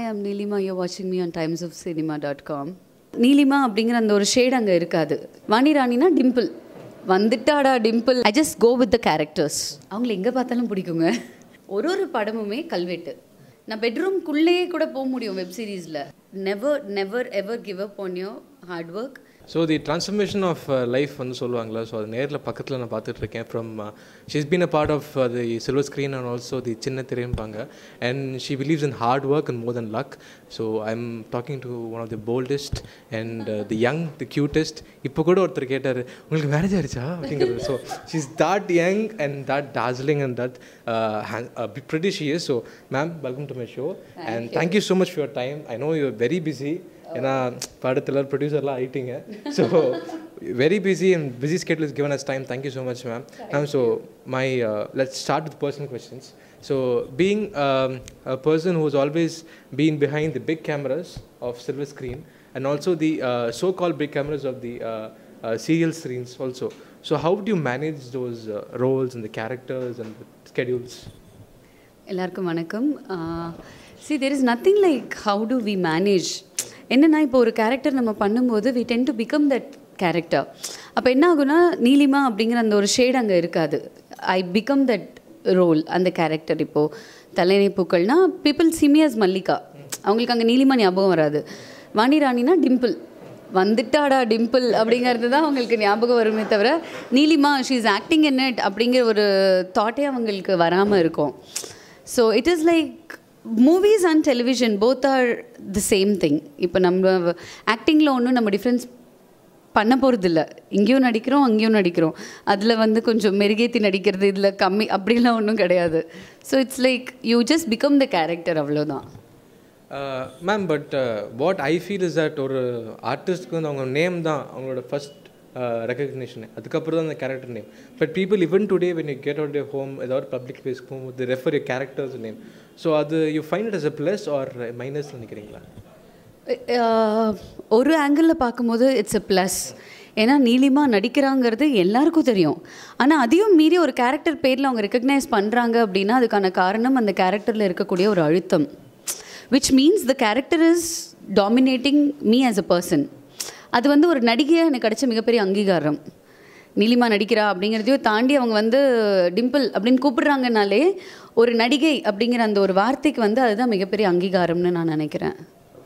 I'm Neelima you வாட்சிங் me on Times of cinema dot com Neelima அப்படிங்கிற அந்த ஒரு ஷேட் அங்கே இருக்காது வாணி ராணினா டிம்பிள் வந்துட்டாடா Dimple I just go with the characters அவங்கள எங்கே பார்த்தாலும் பிடிக்குங்க ஒரு ஒரு படமுமே கல்வெட்டு நான் பெட்ரூம்குள்ளேயே கூட போக முடியும் வெப் சீரிஸில் never never ever give up on your hard work so the transformation of life வந்து சொல்லுவாங்களா ஸோ அது நேரில் பக்கத்தில் நான் பார்த்துட்டு இருக்கேன் from she's been a part of the silver screen and also the சின்ன திரையம்பாங்க and she believes in hard work and more then luck so I am talking to one of the boldest and the young the cutest இப்போ கூட ஒருத்தர் கேட்டார் உங்களுக்கு marriage ஆயிடுச்சா அப்படிங்கிறது so she is that young and that Darjeeling and that pretty she is so ma'am welcome to my show and thank you so much for your time I know you very busy ஏன்னா படத்தில் ப்ரொடியூசர்லாம் ஆயிட்டீங்க so very busy and busy schedule is given us time thank you so much ma'am ma'am so my let's start with personal questions so being a person who is always been behind the big cameras of silver screen and also the so called big cameras of the uh, uh, serial screens also. So how do you manage those uh, roles and the characters and the schedules? எல்லாருக்கும் வணக்கம் see there is nothing like how do we manage என்னென்னா இப்போ ஒரு character நம்ம பண்ணும்போது we tend to become that character அப்போ என்ன ஆகுனா நீலிமா அப்படிங்கிற அந்த ஒரு ஷேட் அங்கே இருக்காது ஐ பிகம் தட் ரோல் அந்த கேரக்டர் இப்போது தலைனை பூக்கள்னா பீப்புள் சிமியஸ் மல்லிகா அவங்களுக்கு அங்கே நீலிமா ஞாபகம் வராது வாணி ராணினா டிம்பிள் வந்துட்டாடா டிம்பிள் அப்படிங்கிறது தான் அவங்களுக்கு ஞாபகம் வருமே தவிர Neelima she is acting in it அப்படிங்கிற ஒரு தாட்டே அவங்களுக்கு வராமல் இருக்கும் so it is like movies and television both are the same thing இப்போ நம்ம ஆக்டிங்கில் ஒன்றும் நம்ம டிஃப்ரென்ஸ் பண்ண போகிறதில்ல இங்கேயும் நடிக்கிறோம் அங்கேயும் நடிக்கிறோம் அதில் வந்து கொஞ்சம் மெருகேத்தி நடிக்கிறது இதில் கம்மி அப்படிலாம் ஒன்றும் கிடையாது so it's like you just become the character அவ்வளோதான் ma'am but what I feel is that ஒரு ஆர்டிஸ்ட்க்கு வந்து அவங்க நேம் தான் அவங்களோட ஃபஸ்ட் ரெக்கக்னிஷன் அதுக்கப்புறம் தான் அந்த character name but people even today when you get out your home ஏதாவது பப்ளிக் பிளேஸ் போகும்போது refer you characters name so அது you find it as a plus or minus நினைக்கிறீங்களா ஒரு ஆங்கிளில் பார்க்கும்போது இட்ஸ் எ ப்ளஸ் ஏன்னா நீலிமா நடிக்கிறாங்கிறது எல்லாருக்கும் தெரியும் ஆனால் அதையும் மீறி ஒரு கேரக்டர் பேரில் அவங்க ரெக்கக்னைஸ் பண்ணுறாங்க அப்படின்னா அதுக்கான காரணம் அந்த கேரக்டரில் இருக்கக்கூடிய ஒரு அழுத்தம் which means the character is dominating me as a person அது வந்து ஒரு நடிகையாக எனக்கு கிடைச்ச மிகப்பெரிய அங்கீகாரம் நீலிமா நடிக்கிறா அப்படிங்கிறதையும் தாண்டி அவங்க வந்து டிம்பிள் அப்படின்னு கூப்பிடுறாங்கனாலே ஒரு நடிகை அப்படிங்கிற அந்த ஒரு வார்த்தைக்கு வந்து அதுதான் மிகப்பெரிய அங்கீகாரம்னு நான் நினைக்கிறேன்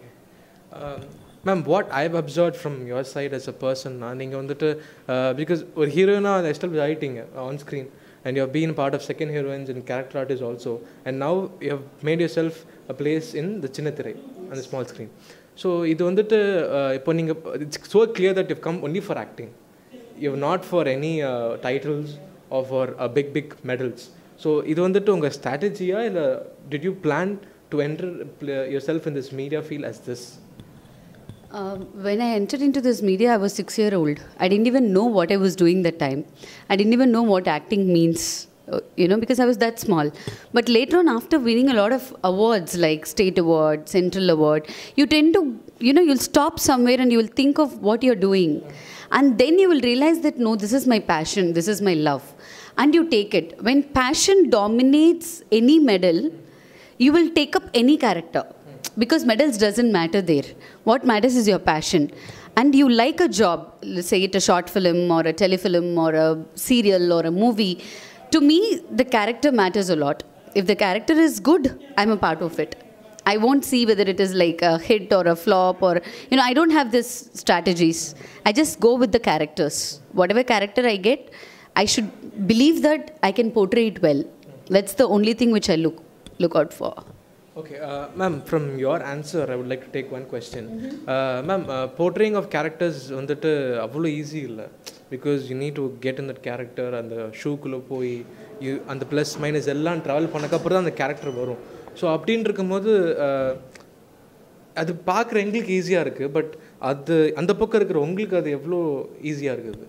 ma'am what I observe from your side as a பர்சன்னா நீங்கள் வந்துட்டு பிகாஸ் ஒரு ஹீரோயினாக எஸ்டாப்ளிஷ் ஆகிட்டீங்க on screen and you been part of second heroines and character artist also and now you have made yourself a place in the சின்ன திரை அந்த small screen so இது வந்துட்டு இப்போ நீங்கள் it's so clear that you come only for acting you not for any titles or for big big medals so இது வந்துட்டு உங்கள் ஸ்ட்ராட்டஜியா இல்லை did you plan to enter yourself in this media feel as this Uh, when I entered into this media, I was six year old. I didn't even know what I was doing that time. I didn't even know what acting means, uh, you know, because I was that small. But later on, after winning a lot of awards like state award, central award, you tend to, you know, you'll stop somewhere and you will think of what you're doing. And then you will realize that no, this is my passion, this is my love. And you take it. When passion dominates any medal, you will take up any character because medals doesn't matter there what matters is your passion and you like a job let's say it a short film or a telefilm or a serial or a movie to me the character matters a lot if the character is good i'm a part of it i won't see whether it is like a hit or a flop or you know i don't have this strategies i just go with the characters whatever character i get i should believe that i can portray it well that's the only thing which i look look out for Okay, uh, ma'am, from your answer, I would like to take one question. Uh, ma'am, uh, portraying of characters வந்துட்டு அவ்வளோ easy இல்லை because you need to get in that character அந்த ஷூக்குள்ளே போய் you அந்த plus minus எல்லாம் travel பண்ணக்கப்புறம் தான் அந்த கேரக்டர் வரும் ஸோ அப்படின்னு இருக்கும்போது அது பார்க்குற எங்களுக்கு ஈஸியாக இருக்குது பட் அது அந்த பக்கம் இருக்கிற உங்களுக்கு அது எவ்வளோ ஈஸியாக இருக்குது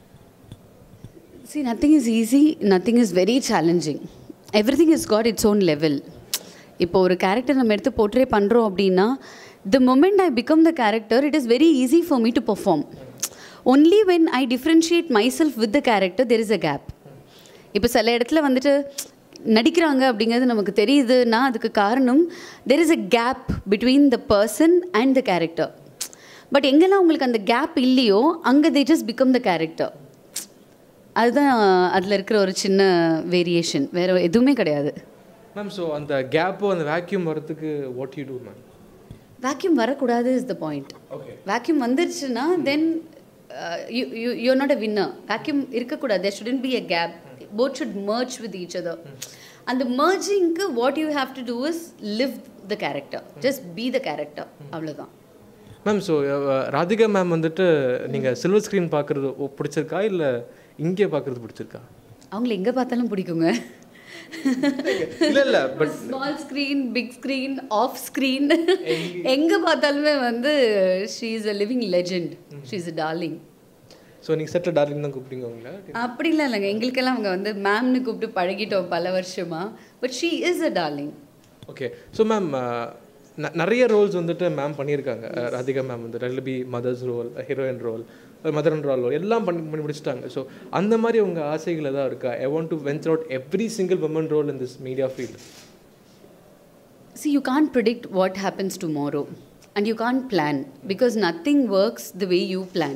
See, nothing is easy, nothing is very challenging. Everything has got its own level. இப்போ ஒரு கேரக்டர் நம்ம எடுத்து போர்ட்ரே பண்ணுறோம் அப்படின்னா the moment I become the character it is very easy for me to perform only when I differentiate myself with the character there is a gap இப்போ சில இடத்துல வந்துட்டு நடிக்கிறாங்க அப்படிங்கிறது நமக்கு தெரியுதுன்னா அதுக்கு காரணம் there is a gap between the person and the character but எங்கெல்லாம் உங்களுக்கு அந்த கேப் இல்லையோ அங்கே they just become the character அதுதான் அதில் இருக்கிற ஒரு சின்ன வேரியேஷன் வேறு எதுவுமே கிடையாது மேம் ஸோ அந்த கேப்போ அந்த வேக்யூம் வரதுக்கு what you do ma'am vacuum வரக்கூடாது is the point okay vacuum வந்துருச்சுன்னா then you you you're not a winner vacuum இருக்கக்கூடாது there shouldn't be a gap both should merge with each other அந்த மர்ஜிங்க்கு what you have to do is live the character just be the character அவ்வளோதான் ma'am so Radhika ma'am வந்துட்டு நீங்கள் silver screen பார்க்குறது பிடிச்சிருக்கா இல்லை இங்கே பார்க்குறது பிடிச்சிருக்கா அவங்கள எங்கே பார்த்தாலும் பிடிக்குங்க இல்லை இல்லை but small screen big screen off screen எங்கே பார்த்தாலுமே வந்து she is a living legend she is a darling so நீங்கள் செட்டில் டார்லிங் தான் கூப்பிட்டீங்க உங்களை அப்படிலாம் இல்லைங்க எங்களுக்கெல்லாம் அவங்க வந்து மேம்னு கூப்பிட்டு பழகிட்டோம் பல வருஷமா but she is a darling okay so ma'am நிறைய ரோல்ஸ் வந்துட்டு மேம் பண்ணியிருக்காங்க அஹ், ராதிகா மேம் வந்து ரெல் பி mothers role heroine role mother and role எல்லாம் பண்ணி பண்ணி முடிச்சிட்டாங்க ஸோ அந்த மாதிரி உங்கள் ஆசைகள் ஏதாவது இருக்கா I want to venture out every single women role in this media field See, you can't predict what happens tomorrow and you can't plan because nothing works the way you plan.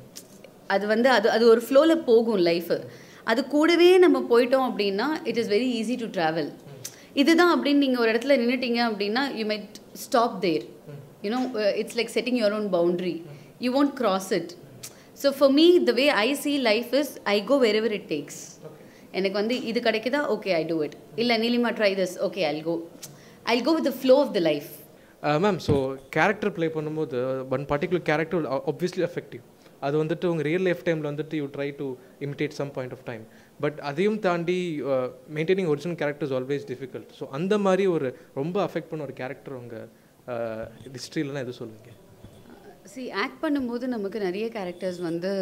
அது வந்து அது அது ஒரு ஃப்ளோவில் போகும் life அது கூடவே நம்ம போயிட்டோம் அப்படின்னா it is very easy to travel இதுதான் அப்படின்னு நீங்கள் ஒரு இடத்துல நின்றுட்டீங்க அப்படின்னா you might stop there you know it's like setting your own boundary you won't cross it so for me the way I see life is I go wherever it takes எனக்கு வந்து இது கிடைக்குதா ஓகே ஐ டூ இட் இல்லை Neelima try this okay I'll go I'll go with the flow of the life ma'am so character play பண்ணும்போது one particular character obviously effective அது வந்துட்டு உங்கள் real life டைமில் வந்துட்டு you try to imitate some point of time but அதையும் தாண்டி maintaining original characters always difficult so அந்த மாதிரி ஒரு ரொம்ப அஃபெக்ட் பண்ண ஒரு கேரக்டர் உங்கள் ஹிஸ்ட்ரியிலலாம் எது சொல்லுவீங்க சி ஆக்ட் பண்ணும்போது நமக்கு நிறைய கேரக்டர்ஸ் வந்து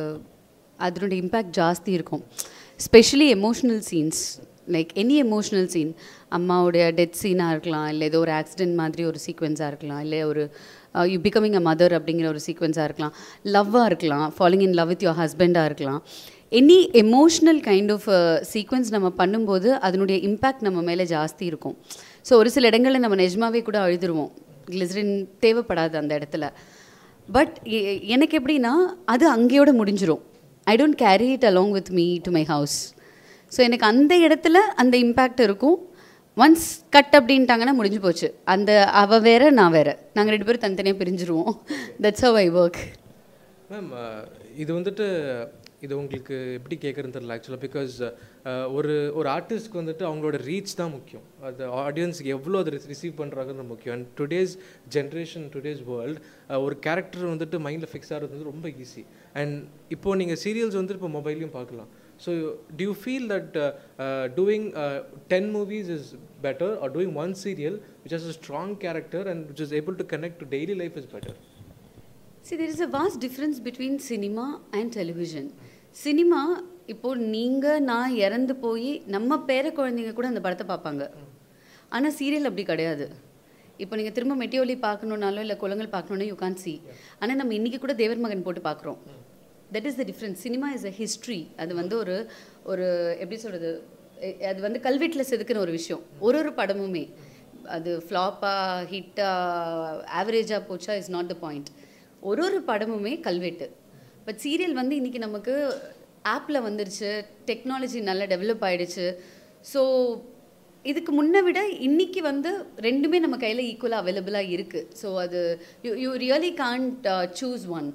அதனுடைய இம்பேக்ட் ஜாஸ்தி இருக்கும் specially emotional scenes like any emotional scene அம்மாவுடைய டெத் சீனாக இருக்கலாம் இல்லை ஏதோ ஒரு ஆக்சிடென்ட் மாதிரி ஒரு சீக்வென்ஸாக இருக்கலாம் இல்லை ஒரு யூ பிகமிங் அ மதர் அப்படிங்கிற ஒரு சீக்வென்ஸாக இருக்கலாம் லவ்வாக இருக்கலாம் following in love with your ஹஸ்பண்டாக இருக்கலாம் any emotional kind of sequence நம்ம பண்ணும்போது அதனுடைய இம்பேக்ட் நம்ம மேலே ஜாஸ்தி இருக்கும் ஸோ ஒரு சில இடங்களில் நம்ம நிஜமாவே கூட அழுதுருவோம் கிளிசரின் தேவைப்படாது அந்த இடத்துல பட் எனக்கு எப்படின்னா அது அங்கேயோட முடிஞ்சிரும் I don't carry it along with me to my house so எனக்கு அந்த இடத்துல அந்த இம்பேக்ட் இருக்கும் ஒன்ஸ் கட் அப்படின்ட்டாங்கன்னா முடிஞ்சு போச்சு அந்த அவ வேற நான் வேற நாங்கள் ரெண்டு பேரும் தனித்தனியாக பிரிஞ்சிருவோம் that's how I work ma'am இது வந்துட்டு இது உங்களுக்கு எப்படி கேட்குறதுன்னு தெரியல ஆக்சுவலாக பிகாஸ் ஒரு ஒரு ஆர்டிஸ்ட்க்கு வந்துட்டு அவங்களோட ரீச் தான் முக்கியம் அது ஆடியன்ஸ்க்கு எவ்வளோ அது ரிசீவ் பண்ணுறாங்கன்னு முக்கியம் and today's generation today's world ஒரு கேரக்டர் வந்துட்டு மைண்டில் ஃபிக்ஸ் ஆகிறது வந்து ரொம்ப ஈஸி அண்ட் இப்போது நீங்கள் சீரியல்ஸ் வந்து இப்போ மொபைல்லையும் பார்க்கலாம் so do you feel that uh, uh, doing uh, 10 movies is better or doing one serial which has a strong character and which is able to connect to daily life is better See, there is a vast difference between cinema and television. Cinema இப்போ நீங்கள் நான் இறந்து போய் நம்ம பேர குழந்தைங்க கூட அந்த படத்தை பார்ப்பாங்க ஆனால் சீரியல் அப்படி கிடையாது இப்போ நீங்கள் திரும்ப மெட்டியோலி பார்க்கணுன்னாலோ இல்லை குளங்கள் பார்க்கணுன்னா யூ கான் சி ஆனால் நம்ம இன்றைக்கி கூட தேவர் மகன் போட்டு பார்க்குறோம் that is the difference cinema is a history அது வந்து ஒரு ஒரு எப்படி சொல்கிறது அது வந்து கல்வெட்டில் செதுக்கின ஒரு விஷயம் ஒரு ஒரு படமுமே அது ஃப்ளாப்பாக ஹிட்டாக ஆவரேஜாக போச்சா இஸ் நாட் த பாயிண்ட் ஒரு ஒரு படமுமே கல்வெட்டு பட் சீரியல் வந்து இன்றைக்கி நமக்கு ஆப்பில் வந்துருச்சு டெக்னாலஜி நல்லா டெவலப் ஆயிடுச்சு ஸோ இதுக்கு முன்னை விட இன்னைக்கு வந்து ரெண்டுமே நம்ம கையில் ஈக்குவலாக அவைலபிளாக இருக்குது ஸோ அது you you really can't choose one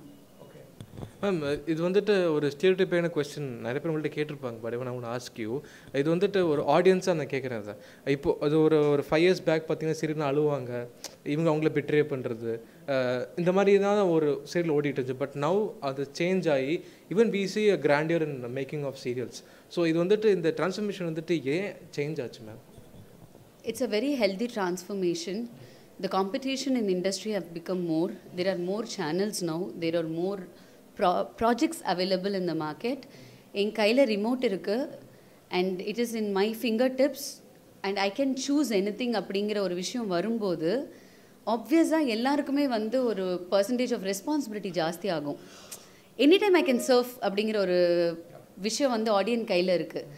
ma'am இது வந்துட்டு ஒரு ஸ்டியோடைப்பான கொஸ்டின் நிறைய பேர் உங்கள்கிட்ட கேட்டிருப்பாங்க பட் நான் ஒன்று ஆஸ்க் யூ இது வந்துட்டு ஒரு ஆடியன்ஸாக நான் கேட்குறேன் சார் இப்போ அது ஒரு ஒரு ஃபைவ் இயர்ஸ் பேக் பார்த்தீங்கன்னா சீரியல் அழுவாங்க இவங்க அவங்கள பிட்ரே பண்ணுறது இந்த மாதிரி தான் ஒரு சீரியல் ஓடிட்டு இருந்துச்சு பட் நவ் அது சேஞ்ச் ஆகி even we see a grandeur in making of serials so இது வந்துட்டு இந்த டிரான்ஸ்ஃபர்மேஷன் வந்துட்டு ஏன் சேஞ்ச் ஆச்சு ma'am It's a very healthy transformation. The competition in industry have become more. There are more channels now. There are more pro- projects available in the market. என் கையில் remote இருக்கு and it is in my fingertips and I can choose anything அப்படிங்கிற ஒரு விஷயம் வரும்போது ஆப்வியஸாக எல்லாருக்குமே வந்து ஒரு பர்சன்டேஜ் ஆஃப் ரெஸ்பான்சிபிலிட்டி ஜாஸ்தி ஆகும் any time I can serve அப்படிங்கிற ஒரு விஷயம் வந்து ஆடியன் கையில் இருக்குது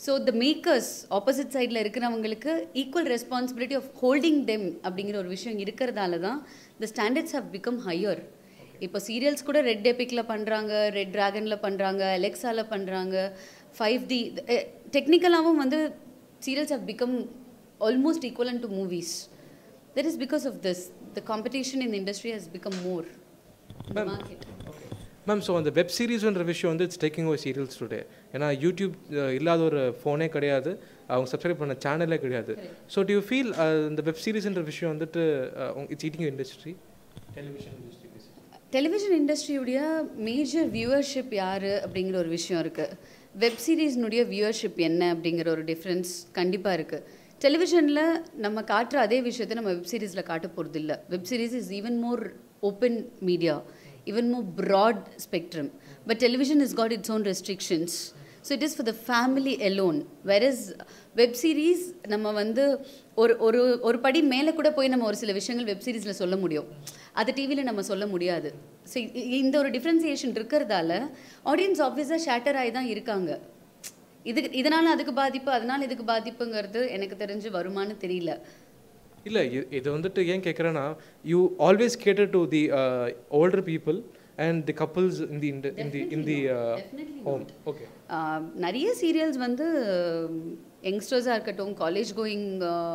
ஸோ த மேக்கர்ஸ் ஆப்போசிட் சைடில் இருக்கிறவங்களுக்கு equal responsibility of holding them அப்படிங்கிற ஒரு விஷயம் இருக்கிறதால தான் the standards have become higher இப்போ சீரியல்ஸ் கூட ரெட் எபிக்கில் பண்ணுறாங்க ரெட் ட்ராகனில் பண்ணுறாங்க அலெக்ஸாவில் பண்ணுறாங்க ஃபைவ் டி டெக்னிக்கலாகவும் வந்து serials have become almost equivalent to movies that is because of this the competition in the industry has become more in the market ma'am so அந்த web சீரிஸ்ன்ற விஷயம் வந்து it's taking over serials today ஏன்னா YouTube அஹ், இல்லாத ஒரு ஃபோனே கிடையாது அவங்க சப்ஸ்கிரைப் பண்ண சேனலே கிடையாது ஸோ டு யூ ஃபீல் இந்த வெப் சீரிஸ்ன்ற விஷயம் வந்துட்டு it's eating industry television industry television இண்டஸ்ட்ரியுடைய மேஜர் வியூவர்ஷிப் யார் அப்படிங்கிற ஒரு விஷயம் இருக்குது வெப் சீரிஸ்னுடைய வியூவர்ஷிப் என்ன அப்படிங்கிற ஒரு டிஃப்ரென்ஸ் கண்டிப்பாக இருக்குது டெலிவிஷனில் நம்ம காட்டுற அதே விஷயத்தை நம்ம வெப் சீரிஸில் காட்ட போகிறது இல்லை web series is even more open media even more broad spectrum but television is got its own restrictions so it is for the family alone versus web series நம்ம வந்து ஒரு ஒரு ஒரு படி மேலே கூட போய் நம்ம ஒரு சில விஷயங்கள் வெப் சீரிஸில் சொல்ல முடியும் அது டிவியில் நம்ம சொல்ல முடியாது ஸோ இந்த ஒரு டிஃப்ரென்சியேஷன் இருக்கிறதால ஆடியன்ஸ் ஆப்வியஸாக ஷேட்டர் ஆகி தான் இருக்காங்க இதுக்கு இதனால அதுக்கு பாதிப்பு அதனால இதுக்கு பாதிப்புங்கிறது எனக்கு தெரிஞ்சு வருமானு தெரியல இல்லை இது வந்துட்டு ஏன் கேட்குறேன்னா you always cater to the older people and the couples in the in the in the home okay ஆஹ் நிறைய சீரியல்ஸ் வந்து யங்ஸ்டர்ஸாக இருக்கட்டும் காலேஜ் கோயிங்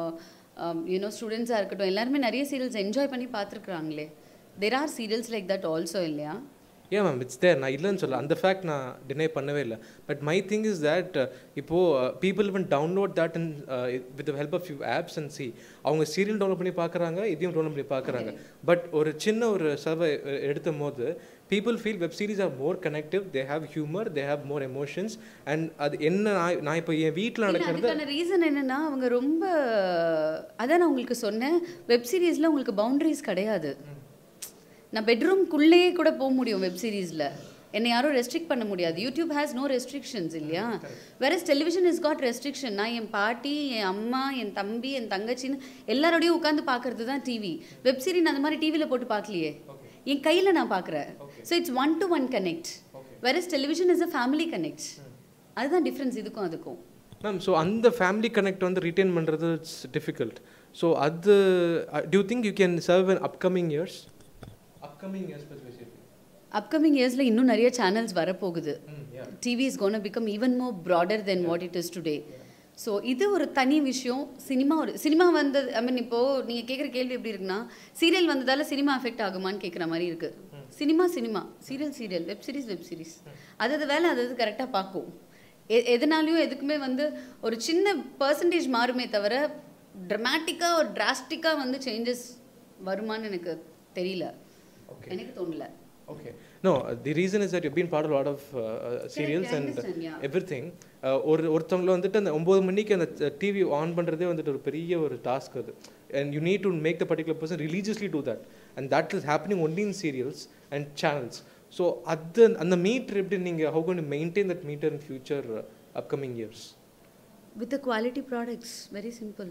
யூனோ ஸ்டூடெண்ட்ஸாக இருக்கட்டும் எல்லாருமே நிறைய சீரியல்ஸ் என்ஜாய் பண்ணி பார்த்துருக்குறாங்களே there are serials like that also இல்லையா ஏன் மேம் இட்ஸ் தேர் நான் இல்லைன்னு சொல்ல அந்த ஃபேக்ட் நான் டினை பண்ணவே இல்லை but my thing is that இப்போது people even download that and with help of you apps and see அவங்க சீரியல் டவுன்லோட் பண்ணி பார்க்குறாங்க இதையும் டவுன்லோட் பண்ணி பார்க்குறாங்க பட் ஒரு சின்ன ஒரு சர்வை எடுத்த போது people feel web series are more connective they have humour they have more emotions and அது என்ன நான் நான் இப்போ என் வீட்டில் இல்ல, நடக்கிறது அதுக்கான ரீசன் என்னன்னா அவங்க ரொம்ப அதான் நான் உங்களுக்கு சொன்னேன் வெப் சீரிஸ்ல உங்களுக்கு பவுண்டரிஸ் கிடையாது நான் பெட்ரூம்குள்ளேயே கூட போக முடியும் வெப் சீரிஸ்ல என்னை யாரும் ரெஸ்ட்ரிக்ட் பண்ண முடியாது யூடியூப் ஹேஸ் நோ ரெஸ்ட்ரிக்ஷன்ஸ் இல்லையா whereas television is got restriction நான் என் பாட்டி என் அம்மா என் தம்பி என் தங்கச்சின்னு எல்லாரோடையும் உட்காந்து பார்க்கறது தான் டிவி வெப் சீரி நான் அந்த மாதிரி டிவியில் போட்டு பார்க்கலையே என் கையில் நான் பார்க்குறேன் so it's one to one connect whereas television is a family connect அதுதான் டிஃப்ரென்ஸ் இதுக்கும் அதுக்கும் மேம் ஸோ அந்த ஃபேமிலி கனெக்ட் வந்து ரிட்டைன் பண்ணுறது இட்ஸ் டிஃபிகல்ட் ஸோ அது do you think you can serve in upcoming years upcoming years upcoming இயர்ஸில் இன்னும் நிறைய சேனல்ஸ் வரப்போகுது TV is gonna become even more broader then what it is today so இது ஒரு தனி விஷயம் சினிமா ஒரு சினிமா வந்தது ஐ மீன் இப்போது நீங்கள் கேட்குற கேள்வி எப்படி இருக்குன்னா சீரியல் வந்ததால சினிமா அஃபெக்ட் ஆகுமான்னு கேட்குற மாதிரி இருக்குது cinema cinema serial serial web series web series அது அது வேலை அது அது கரெக்டாக பார்க்கும் எ எதனாலையும் எதுக்குமே வந்து ஒரு சின்ன பர்சன்டேஜ் மாறுமே தவிர ட்ரமாட்டிக்காக ஒரு டிராஸ்டிக்காக வந்து சேஞ்சஸ் வருமான்னு எனக்கு தெரியல எனக்கு தோணல Okay. No, uh, the reason is that you've been part of a lot of uh, uh, serials I and understand, yeah. everything. Uh, ஒரு ஒருத்தவங்கள வந்துட்டு அந்த ஒம்பது மணிக்கு அந்த டிவி ஆன் பண்ணுறதே வந்துட்டு ஒரு பெரிய ஒரு டாஸ்க் அது and you need to make the particular person religiously do that and that is happening only in serials and channels so அது அந்த மீட்டர் எப்படி நீங்கள் how gonna maintain that meter in future upcoming years with the quality products very simple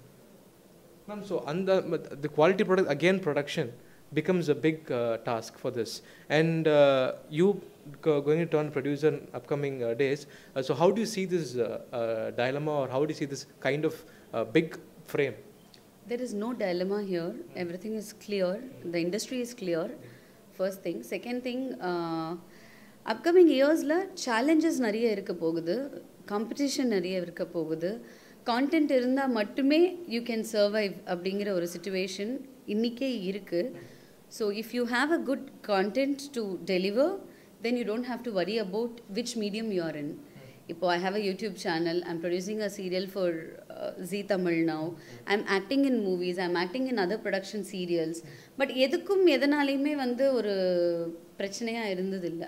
Ma'am, so and the, the quality product again production becomes a big uh, task for this, and uh, you go, going to turn producer in upcoming uh, days. Uh, so how do you see this uh, uh, dilemma, or how do you see this kind of uh, big frame? There is no dilemma here. Everything is clear. The industry is clear. First thing. Second thing, uh, upcoming இயர்ஸில் challenges நிறைய இருக்க போகுது competition நிறைய இருக்க போகுது content இருந்தால் மட்டுமே you can survive அப்படிங்கிற ஒரு சுச்சுவேஷன் இன்றைக்கே இருக்குது so if you have a good content to deliver then you don't have to worry about which medium you are in இப்போ I have a YouTube channel I'm producing a serial for G Tamil now I'm acting in movies I'm acting in other production serials but எதுக்கும் எதனாலையுமே வந்து ஒரு பிரச்சனையாக இருந்ததில்லை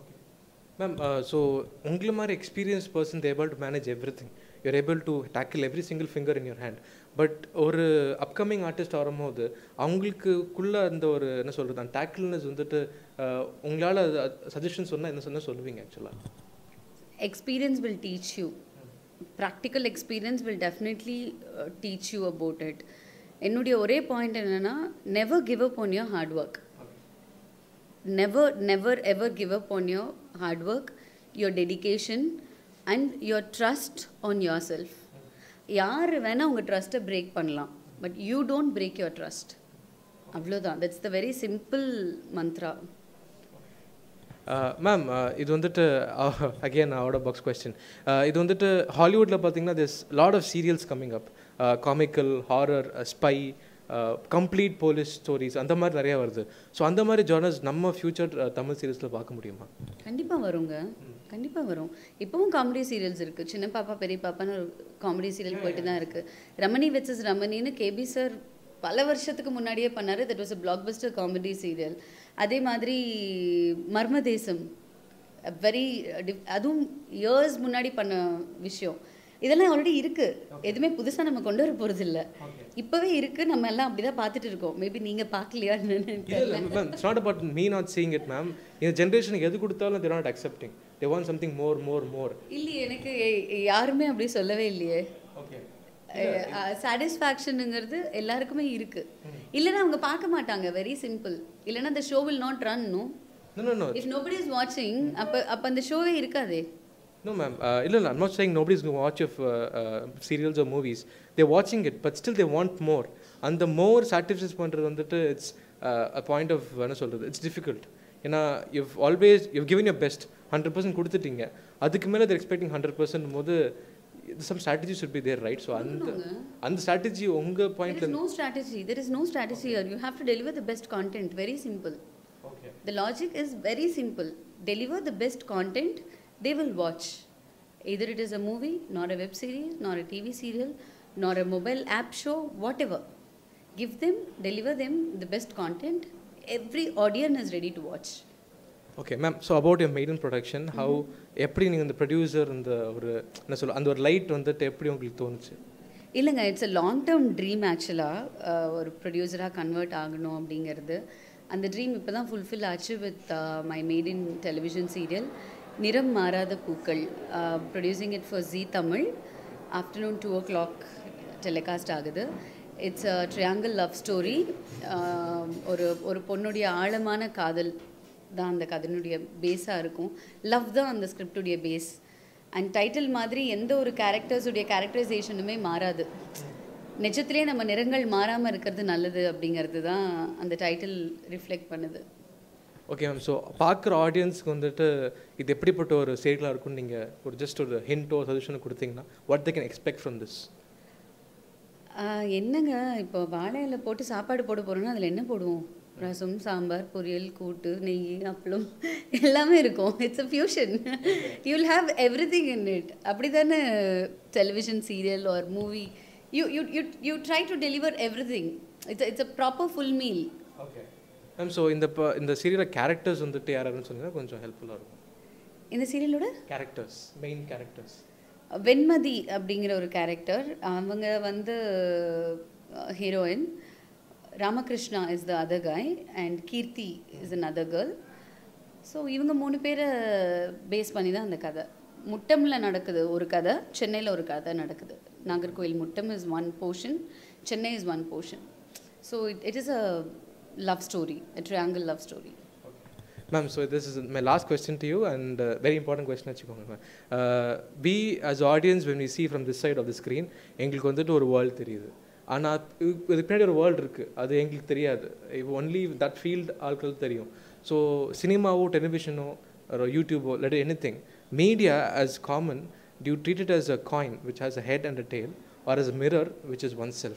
ma'am so உங்களை மாதிரி experience person able to manage everything you're able to tackle every single finger in your hand but ஒரு upcoming artist வரும்போது அவங்களுக்குள்ள அந்த ஒரு என்ன சொல்கிறது அந்த டேக்கிள்னஸ் வந்துட்டு uh, உங்களால் சஜஷன் சொன்னால் என்ன சொன்னால் சொல்லுவீங்க ஆக்சுவலாக experience will teach you practical experience will definitely uh, teach you about it என்னுடைய ஒரே பாயிண்ட் என்னன்னா never give up on your hard work never never ever give up on your hard work your dedication and your trust on yourself யார் வேணால் உங்கள் ட்ரஸ்ட்டை break பண்ணலாம் but you don't break your trust அவ்வளோதான் that's the very simple mantra ma'am இது வந்துட்டு again out of box question இது வந்துட்டு ஹாலிவுட்டில் பார்த்தீங்கன்னா this lot of serials coming up comical horror spy complete police stories அந்த மாதிரி நிறையா வருது ஸோ அந்த மாதிரி ஜானர்ஸ் நம்ம ஃபியூச்சர் தமிழ் சீரியல்ஸில் பார்க்க முடியுமா கண்டிப்பாக வருங்க கண்டிப்பாக வரும் இப்போவும் காமெடி சீரியல்ஸ் இருக்குது சின்ன பாப்பா பெரிய பாப்பான்னு ஒரு காமெடி சீரியல் போயிட்டு தான் இருக்குது ரமணி வெச்சஸ் ரமணின்னு கேபி சார் பல வருஷத்துக்கு முன்னாடியே பண்ணார் that was a blockbuster comedy serial அதே மாதிரி மர்மதேசம் வெரி அதுவும் இயர்ஸ் முன்னாடி பண்ண விஷயம் இதெல்லாம் ஆல்ரெடி இருக்கு எதுவுமே புதுசாக நம்ம கொண்டு வர போகிறது இல்லை இப்போவே இருக்கு நம்ம எல்லாம் அப்படிதான் பார்த்துட்டு இருக்கோம் மேபி நீங்கள் பார்க்கலையா என்னன்னு இல்லை ma'am it's not about me not seeing it ma'am இந்த ஜென்ரேஷனுக்கு எது கொடுத்தாலும் they're not accepting they want something more more more இல்லையே எனக்கு யாருமே அப்படி சொல்லவே இல்லையே ஓகே சாட்டிஸ்ஃபேக்ஷனுங்கிறது எல்லாருக்குமே இருக்கு இல்லைன்னா அவங்க பார்க்க மாட்டாங்க வெரி சிம்பிள் இல்லைன்னா அந்த show will not run no no no no if nobody is வாட்சிங் அப்போ அப்போ அந்த ஷோவே இருக்காதே No, ma'am. Uh, இல்லை இல்லை I'm not saying nobody's going to watch of uh, uh, serials or movies. They're watching it, but still they want more. And the more satisfies பண்ணுறது வந்துட்டு it's a point of என்ன சொல்கிறது it's difficult ஏன்னா you've always you've given your best hundred percent கொடுத்துட்டீங்க அதுக்கு மேலே they're expecting hundred percent போது some strategy should be there right so அந்த அந்த ஸ்ட்ராட்டஜி உங்கள் There பாயிண்ட்ல is no strategy. There is no strategy here. You have to deliver the best content. Very simple. Okay The logic is very simple. Deliver the best content, they will watch. Either it is a movie, nor a web series, nor a TV serial, nor a mobile app show, whatever. Give them, deliver them the best content. Every audience is ready to watch. Okay ma'am so about என் maiden production how எப்படி நீங்கள் இந்த producer இந்த ஒரு என்ன சொல்ல அந்த ஒரு லைட் வந்துட்டு எப்படி உங்களுக்கு தோணுச்சு இல்லைங்க it's a long term dream ஆக்சுவலாக ஒரு ப்ரொடியூசராக கன்வெர்ட் ஆகணும் அப்படிங்கிறது அந்த ட்ரீம் இப்போ தான் ஃபுல்ஃபில் ஆச்சு with my maiden television serial Niram Maaratha Pookkal producing it for G Tamil afternoon two o'clock telecast ஆகுது it's a triangle love story ஒரு ஒரு பொண்ணுடைய ஆழமான காதல் தான் அந்த கதனுடைய பேஸாக இருக்கும் லவ் தான் அந்த ஸ்கிரிப்டுடைய பேஸ் அண்ட் டைட்டில் மாதிரி எந்த ஒரு கேரக்டர்ஸுடைய கேரக்டரைசேஷனுமே மாறாது நிஜத்திலே நம்ம நிறங்கள் மாறாமல் இருக்கிறது நல்லது அப்படிங்கிறது தான் அந்த டைட்டில் ரிஃப்ளெக்ட் பண்ணுது ஓகே மேம் ஸோ பார்க்குற ஆடியன்ஸ்க்கு வந்துட்டு இது எப்படிப்பட்ட ஒரு சீரியலாக இருக்கும்னு நீங்கள் ஒரு ஜஸ்ட் ஒரு ஹிண்டோ சஜஷனை கொடுத்தீங்கன்னா what they can expect from this ah என்னங்க இப்போ வாழை இலை போட்டு சாப்பாடு போட போகிறோன்னா அதில் என்ன போடுவோம் ரசம் சாம்பார் பொரியல் கூட்டு நெய் அப்பளம் எல்லாமே இருக்கும் it's a fusion you will have everything in it அப்படி தானே television serial or movie you you you you try to deliver everything it's it's a proper full meal okay ma'am so இந்த ப இந்த சீரியலில் characters வந்துட்டு யாராருன்னு சொன்னீங்கன்னா கொஞ்சம் ஹெல்ப்ஃபுல்லாக இருக்கும் இந்த சீரியலோட கேரக்டர்ஸ் மெயின் கேரக்டர்ஸ் வெண்மதி அப்படிங்கிற ஒரு கேரக்டர் அவங்க வந்து heroine Ramakrishna is the other guy and Keerthi is another girl so இவங்க மூணு பேரை பேஸ் பண்ணி தான் அந்த கதை முட்டமில் நடக்குது ஒரு கதை சென்னையில் ஒரு கதை நடக்குது Nagercoil Muttom is one portion Chennai is one portion so it it is a love story a triangle love story ma'am so this is my last question to you and very important question வச்சுக்கோங்க ma'am we as audience when we see from this side of the screen எங்களுக்கு வந்துட்டு ஒரு world தெரியுது ஆனால் இதுக்கு பின்னாடி ஒரு world இருக்குது அது எங்களுக்கு தெரியாது ஒன்லி தட் ஃபீல்ட் ஆட்கள் தெரியும் ஸோ சினிமாவோ டெலிவிஷனோ or யூடியூபோ let anything media as common do treat it as a coin which has a head and a tail or as a mirror which is oneself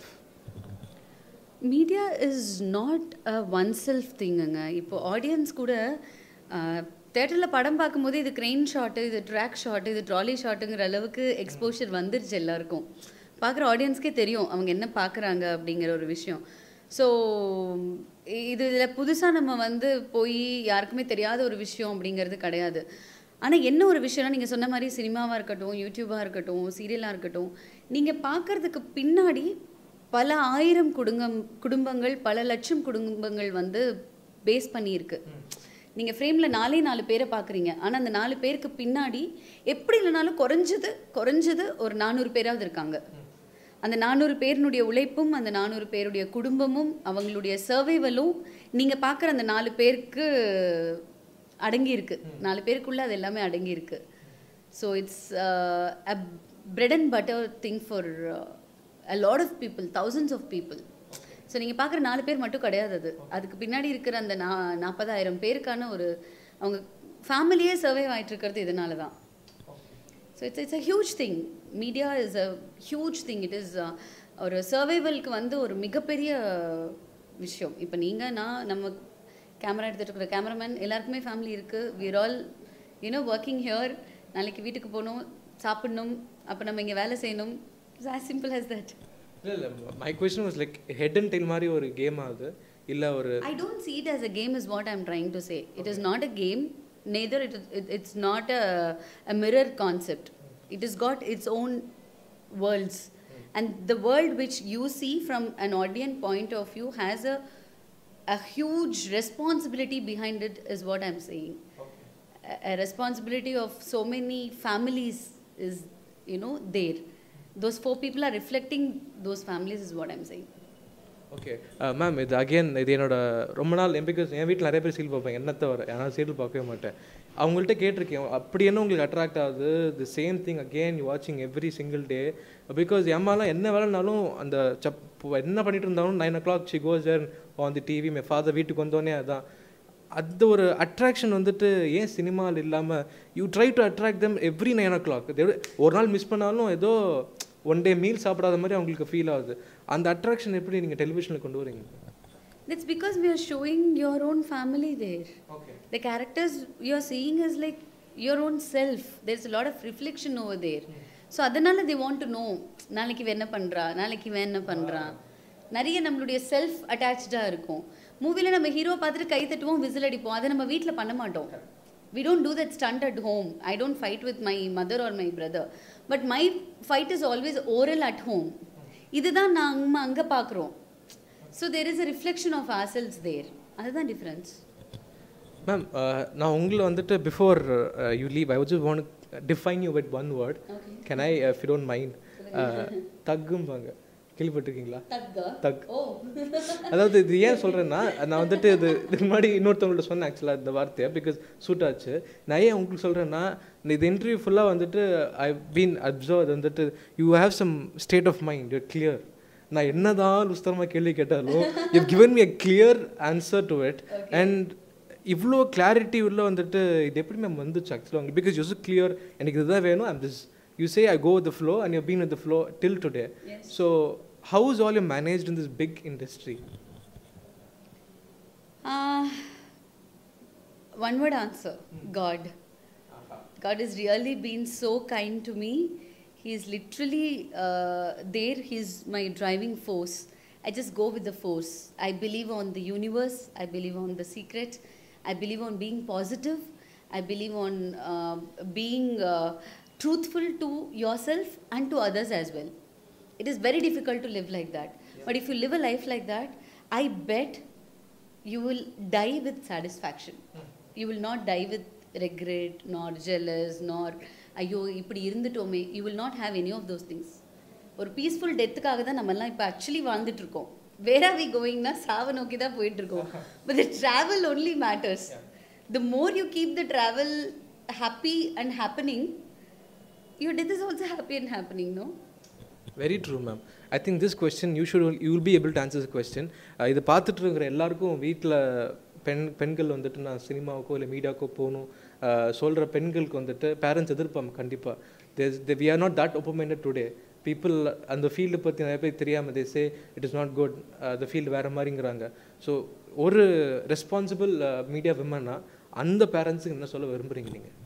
media is not a oneself திங்குங்க இப்போ audience கூட தேட்டரில் படம் பார்க்கும்போது இது crane shot இது track shot இது trolley ஷாட்டுங்கிற அளவுக்கு எக்ஸ்போஷர் வந்துருச்சு எல்லாருக்கும் பார்க்குற ஆடியன்ஸ்க்கே தெரியும் அவங்க என்ன பார்க்குறாங்க அப்படிங்கிற ஒரு விஷயம் ஸோ இது இதில் புதுசாக நம்ம வந்து போய் யாருக்குமே தெரியாத ஒரு விஷயம் அப்படிங்கிறது கிடையாது ஆனால் என்ன ஒரு விஷயம்னா நீங்கள் சொன்ன மாதிரி சினிமாவாக இருக்கட்டும் யூடியூபாக இருக்கட்டும் சீரியலாக இருக்கட்டும் நீங்கள் பார்க்குறதுக்கு பின்னாடி பல ஆயிரம் குடும்பம் குடும்பங்கள் பல லட்சம் குடும்பங்கள் வந்து பேஸ் பண்ணியிருக்கு நீங்கள் ஃப்ரேமில் நாலே நாலு பேரை பார்க்குறீங்க ஆனால் அந்த நாலு பேருக்கு பின்னாடி எப்படி இல்லைனாலும் குறைஞ்சது குறைஞ்சது ஒரு நானூறு பேராவது இருக்காங்க அந்த நானூறு பேரினுடைய உழைப்பும் அந்த நானூறு பேருடைய குடும்பமும் அவங்களுடைய சர்வைவலும் நீங்கள் பார்க்குற அந்த நாலு பேருக்கு அடங்கி இருக்கு நாலு பேருக்குள்ள அது எல்லாமே அடங்கி இருக்கு so it's a bread and butter thing for a lot of people thousands of people so நீங்கள் பார்க்குற நாலு பேர் மட்டும் கிடையாது அது அதுக்கு பின்னாடி இருக்கிற அந்த நா நாற்பதாயிரம் பேருக்கான ஒரு அவங்க ஃபேமிலியே சர்வைவ் ஆகிட்டு இருக்கிறது இதனால தான் so it's it's a huge thing media is a huge thing it is ஒரு சர்வைவலுக்கு வந்து ஒரு மிகப்பெரிய விஷயம் இப்போ நீங்கள் நான் நம்ம கேமரா எடுத்துகிட்டு இருக்கிற கேமராமேன் எல்லாருக்குமே ஃபேமிலி இருக்குது we're all you know working here நாளைக்கு வீட்டுக்கு போகணும் சாப்பிடணும் அப்போ நம்ம இங்கே வேலை செய்யணும் it's as simple as that இல்லை இல்லை my question was like head and tail மாதிரி ஒரு கேம் ஆகுது இல்லை ஒரு I don't see it as a game, is what I'm trying to say. It is not a game, neither it, is- it it's not a, a mirror concept. It has got its own worlds. And the world which you see from an audience point of view has a, a huge responsibility behind it, is what I'm saying. A, a responsibility of so many families is, you know, there. Those four people are reflecting those families, is what I'm saying. Okay ma'am இது again இது என்னோட ரொம்ப நாள் because என் வீட்டில் நிறைய பேர் serial பார்ப்பேன் என்ன தவிர நான் சீரியல் பார்க்கவே மாட்டேன் அவங்கள்ட்ட கேட்டிருக்கேன் அப்படி என்ன உங்களுக்கு அட்ராக்ட் ஆகுது the same thing again you வாட்சிங் எவ்ரி சிங்கிள் டே பிகாஸ் எம்மாலாம் என்ன வேலைனாலும் அந்த சப் என்ன பண்ணிட்டு இருந்தாலும் nine o'clock she goes there on the TV my father வீட்டுக்கு வந்தோடனே அதான் அந்த ஒரு அட்ராக்ஷன் வந்துட்டு ஏன் சினிமாவில் இல்லாமல் you try to attract them every nine o'clock ஒரு நாள் மிஸ் பண்ணாலும் ஏதோ ஒன் டே மீல் சாப்பிடாத மாதிரி அவங்களுக்கு ஃபீல் ஆகுது அந்த அட்ராக்ஷன் எப்படி நீங்கள் டெலிவிஷனில் கொண்டு வரீங்க That's because we are showing your own family there. Okay The characters you're seeing is like your own self. There's a lot of reflection over there. So அதனால they want to know நாளைக்கு இவன் என்ன பண்ணுறா நாளைக்கு இவன் என்ன பண்ணுறான் நிறைய நம்மளுடைய செல்ஃப் அட்டாச்சாக இருக்கும் மூவியில் நம்ம ஹீரோ பார்த்துட்டு கை தட்டுவோம் விசில் அடிப்போம் அதை நம்ம வீட்டில் பண்ண மாட்டோம் we don't do that stunt at home i don't fight with my mother or my brother but my fight is always oral at home இதுதான் நம்ம அங்கே பார்க்குறோம் so there is a reflection of ourselves there அதுதான் difference ma'am நான் உங்களை வந்துட்டு before you leave I was want define you with one word Okay. Can I if you don't mind தக்கும்பாங்க கேள்விப்பட்டிருக்கீங்களா தக்கா தக் ஓ அதாவது இது ஏன் சொல்கிறேன்னா நான் வந்துட்டு இது இதுக்கு முன்னாடி இன்னொருத்தவங்கள்ட்ட சொன்னேன் ஆக்சுவலாக இந்த வார்த்தையை பிகாஸ் சூட் ஆச்சு நான் ஏன் உங்களுக்கு சொல்கிறேன்னா இந்த இன்டர்வியூ ஃபுல்லாக வந்துட்டு ஐ பீன் அப்சர்வ் அது வந்துட்டு you have some state of mind you clear நான் என்னதான் லுஸ்தரமாக கேள்வி கேட்டாலும் you given me a clear answer to it and இவ்வளோ கிளாரிட்டி உள்ள வந்துட்டு இது எப்படி மேம் வந்துச்சு ஆக்சுவலாக பிகாஸ் யூஸ் கிளியர் எனக்கு இதுதான் வேணும் I'm this you say I go with flow and you been with flow till today so how is all you managed in this big industry Uh, one word answer God. God has really been so kind to me. He is literally uh, there. He's my driving force. I just go with the force. I believe on the universe. I believe on the secret. I believe on being positive. I believe on uh, being uh, truthful to yourself and to others as well. It is very difficult to live like that. But if you live a life like that, I bet you will die with satisfaction. You will not die with regret, nor jealous, nor ஐயோ இப்படி இருந்துட்டோமே you will not have any of those things ஒரு peaceful டெத்துக்காக தான் நம்மலாம் இப்போ actually வாழ்ந்துட்டு இருக்கோம் வேர் ஆர் வி கோயிங்னா சாவை நோக்கி தான் போயிட்டு இருக்கோம் but the travel only matters the more you keep the travel happy and happening your death is also happy and happening no very true ma'am I think this question you should you will be able to answer question இது பார்த்துட்டு இருக்கிற எல்லாருக்கும் வீட்டில் பெண் பெண்கள் வந்துட்டு நான் சினிமாவுக்கோ இல்லை மீடியாவுக்கோ போகணும் சொல்கிற பெண்களுக்கு வந்துட்டு பேரண்ட்ஸ் எதிர்ப்பாங்க கண்டிப்பாக these they we are not that open minded today people அந்த ஃபீல்டு பற்றி நிறைய பேர் தெரியாமல் they say it is not good அந்த ஃபீல்டு வேறு மாதிரிங்கிறாங்க ஸோ ஒரு ரெஸ்பான்சிபிள் மீடியா விமன்னா அந்த பேரண்ட்ஸுக்கு என்ன சொல்ல விரும்புகிறீங்க நீங்கள்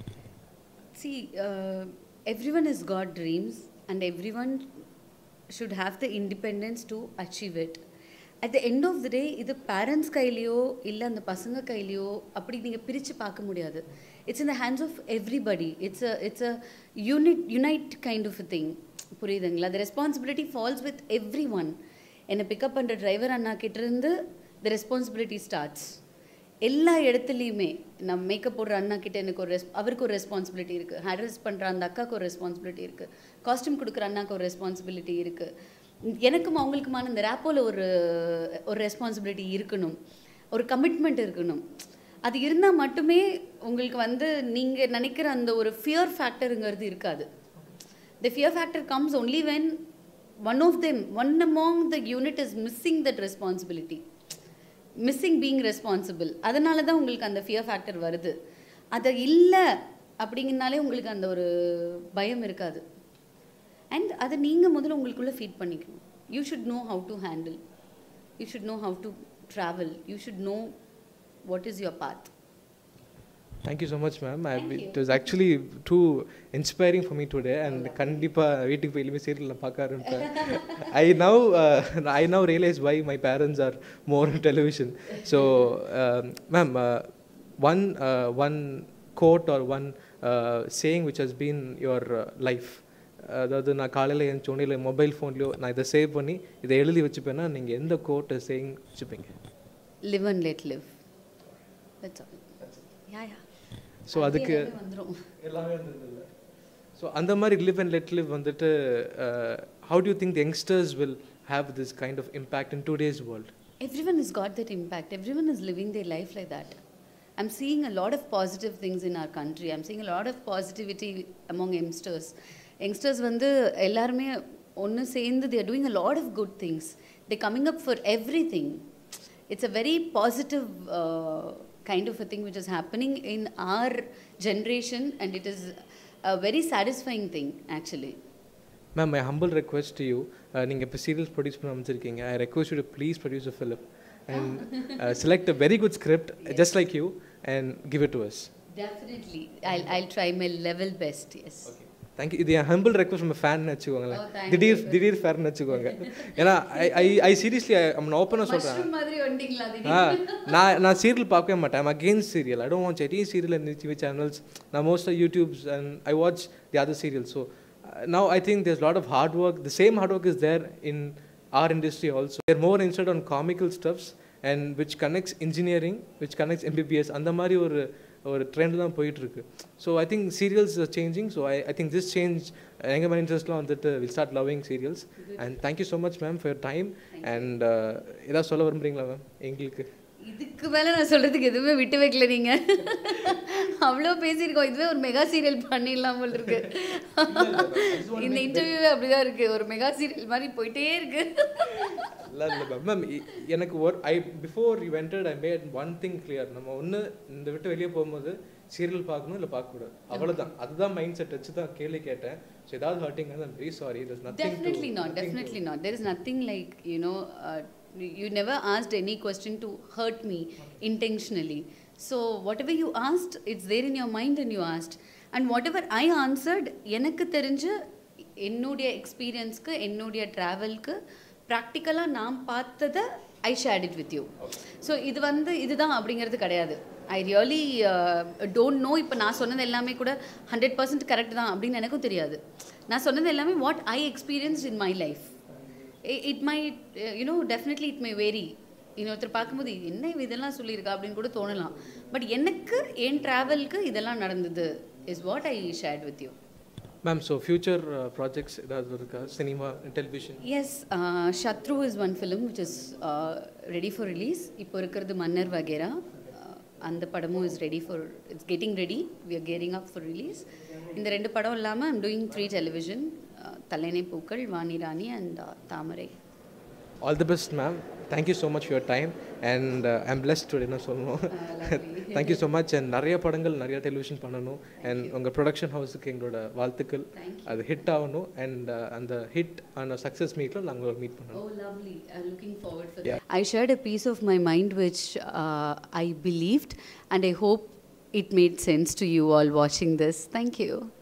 See, uh, everyone has got dreams, and everyone should have the independence to achieve it. At the end of the day, இது பேரண்ட்ஸ் கையிலையோ இல்லை அந்த பசங்க கையிலையோ அப்படி நீங்கள் பிரித்து பார்க்க முடியாது it's in the hands of everybody it's a it's a unit unite kind of thing புரியுதுங்களா the responsibility falls with every one என்னை பிக்கப் பண்ணுற டிரைவர் அண்ணா கிட்டேருந்து த ரெஸ்பான்சிபிலிட்டி ஸ்டார்ட்ஸ் எல்லா இடத்துலையுமே நம்ம மேக்கப் போடுற அண்ணா கிட்ட எனக்கு ஒரு ரெஸ் அவருக்கு ஒரு ரெஸ்பான்சிபிலிட்டி இருக்குது ஹேர் ட்ரெஸ் பண்ணுற அந்த அக்காவுக்கு ஒரு ரெஸ்பான்சிபிலிட்டி இருக்குது காஸ்டியூம் கொடுக்குற அண்ணாக்கு ஒரு ரெஸ்பான்சிபிலிட்டி இருக்குது எனக்கும் அவங்களுக்குமான இந்த ரேப்போவில் ஒரு ஒரு ரெஸ்பான்சிபிலிட்டி இருக்கணும் ஒரு கமிட்மெண்ட் இருக்கணும் அது இருந்தால் மட்டுமே உங்களுக்கு வந்து நீங்கள் நினைக்கிற அந்த ஒரு ஃபியர் ஃபேக்டருங்கிறது இருக்காது the fear factor comes only when one of them one among the unit is missing that responsibility missing being responsible அதனால தான் உங்களுக்கு அந்த ஃபியர் ஃபேக்டர் வருது அது இல்லை அப்படிங்கனாலே உங்களுக்கு அந்த ஒரு பயம் இருக்காது அண்ட் அதை நீங்கள் முதல்ல உங்களுக்குள்ளே ஃபீட் பண்ணிக்கணும் you should know how to handle you should know how to travel you should know what is your path thank you so much ma'am I it was actually too inspiring for me today and கண்டிப்பாக வீட்டுக்கு போய் இனிமேல் சீரியலில் பார்க்க ஆரம்பிப்பேன் I now I now realise why my parents are more in television so ma'am one one quote or one saying which has been your life அதாவது நான் காலையில் என் சோனியில் மொபைல் ஃபோன்லேயோ நான் இதை சேவ் பண்ணி இதை எழுதி வச்சுப்பேன்னா நீங்கள் எந்த கோட்டை சேயிங் வச்சுப்பீங்க live and let live that's all yeah yeah so அதுக்கு வந்துடும் எல்லாமே இருந்ததில்ல ஸோ அந்த மாதிரி லிவ் அண்ட் லெட் லிவ் வந்துட்டு how do you think youngsters will have this kind of impact in today's world Everyone has got that impact. Everyone is living their life like that. I'm seeing a lot of positive things in our country. I'm seeing a lot of positivity among youngsters. Youngsters வந்து எல்லாருமே ஒன்று சேர்ந்து they are doing a lot of good things. They're coming up for everything. It's a very positive uh, kind of a thing which is happening in our generation and it is a very satisfying thing actually. Ma'am my humble request to you நீங்கள் இப்போ serials produce பண்ண அமைச்சிருக்கீங்க I request you to please produce a film and select a very good script just like you and give it to us Definitely. I'll, I'll try my level best, yes. Thank you இது என் humble request நம்ம fan வச்சுக்கோங்களேன் Oh, thank திடீர் திடீர் fan வச்சுக்கோங்க ஏன்னா ஐ ஐ I seriously நான் ஓப்பனாக சொல்கிறேன் Mushroom மாதிரி வந்துட்டீங்களா ஆ நான் நான் சீரியல் பார்க்கவே மாட்டேன் I'm against serial I don't watch any serial in TV channels நான் most YouTubes and I watch the other serial so now I think there's lot of hard work the same hard work is there in our industry also they're more instead on comical stuffs and which connects engineering which connects MBBS அந்த மாதிரி ஒரு ஒரு trend தான் போயிட்டு இருக்கு so I think serials changing so I I think this change எங்கள் மேன் இன்ட்ரெஸ்ட்லாம் வந்துட்டு will start loving serials and thank you so much ma'am for time and ஏதாவது சொல்ல விரும்புறீங்களா மேம் எங்களுக்கு இதுக்கு மேல நான் சொல்றதுக்கு எதுவுமே விட்டு வைக்கல நீங்க அவ்வளோ பேசியிருக்கோம் இதுவே ஒரு மெகா சீரியல் பண்ணிடலாம் போல் இருக்கு இந்த இன்டர்வியூவே அப்படிதான் இருக்கு ஒரு மெகா சீரியல் மாதிரி போயிட்டே இருக்கு இல்லை இல்லை மேம் மேம் எனக்கு ஒரு I before you wanted I made one thing clear நம்ம ஒன்று இந்த விட்டு வெளியே போகும்போது சீரியல் பார்க்கணும் இல்லை பார்க்கக்கூடாது அவ்வளோதான் அதுதான் மைண்ட் செட் வச்சு தான் கேள்வி கேட்டேன் ஸோ ஏதாவது hurting I'm very sorry there's nothing to definitely not definitely not there is nothing like you know uh, you never asked any question to hurt me intentionally so whatever you asked it's there in your mind and you asked and whatever i answered எனக்கு தெரிஞ்ச என்னுடைய எக்ஸ்பீரியன்ஸ்க்கு என்னுடைய ட்ராவல்க்கு ப்ராக்டிக்கலாக நான் பார்த்ததை I shared it with you so இது வந்து இதுதான் அப்படிங்கிறது கிடையாது ஐ ரியலி டோன்ட் நோ இப்போ நான் சொன்னது எல்லாமே கூட ஹண்ட்ரட் பர்சன்ட் கரெக்ட் தான் அப்படின்னு எனக்கும் தெரியாது நான் சொன்னது எல்லாமே what I experience in my life it my you know definitely it my very இன்னொருத்தர் பார்க்கும்போது என்ன இவ இதெல்லாம் சொல்லியிருக்கா அப்படின்னு கூட தோணலாம் பட் எனக்கு என் ட்ராவலுக்கு இதெல்லாம் நடந்தது is what I shared with you ma'am so future projects ஏதாவது இருக்கா cinema television yes Shatru is one film which is ready for release இப்போ இருக்கிறது மன்னர் வகேரா அந்த படமும் is ready for it's getting ready we are carrying up for release இந்த ரெண்டு படம் இல்லாமல் ஐம் டூயிங் த்ரீ டெலிவிஷன் தலைனை பூக்கள் Vani Rani and Thamarai all the best ma'am thank you so much your time and I'm blessed என்ன சொல்லணும் தேங்க்யூ ஸோ மச் அண்ட் நிறைய படங்கள் நிறைய டெலிவிஷன் பண்ணணும் அண்ட் உங்கள் ப்ரொடக்ஷன் ஹவுஸுக்கு எங்களோட வாழ்த்துக்கள் அது ஹிட் ஆகணும் அண்ட் அந்த ஹிட் ஆன சக்ஸஸ் மீட்டில் நாங்கள் மீட் பண்ணணும் Oh, lovely. I'm looking forward for that. I shared a piece of my mind which uh, I believed, and I hope it made sense to you all watching this. Thank you.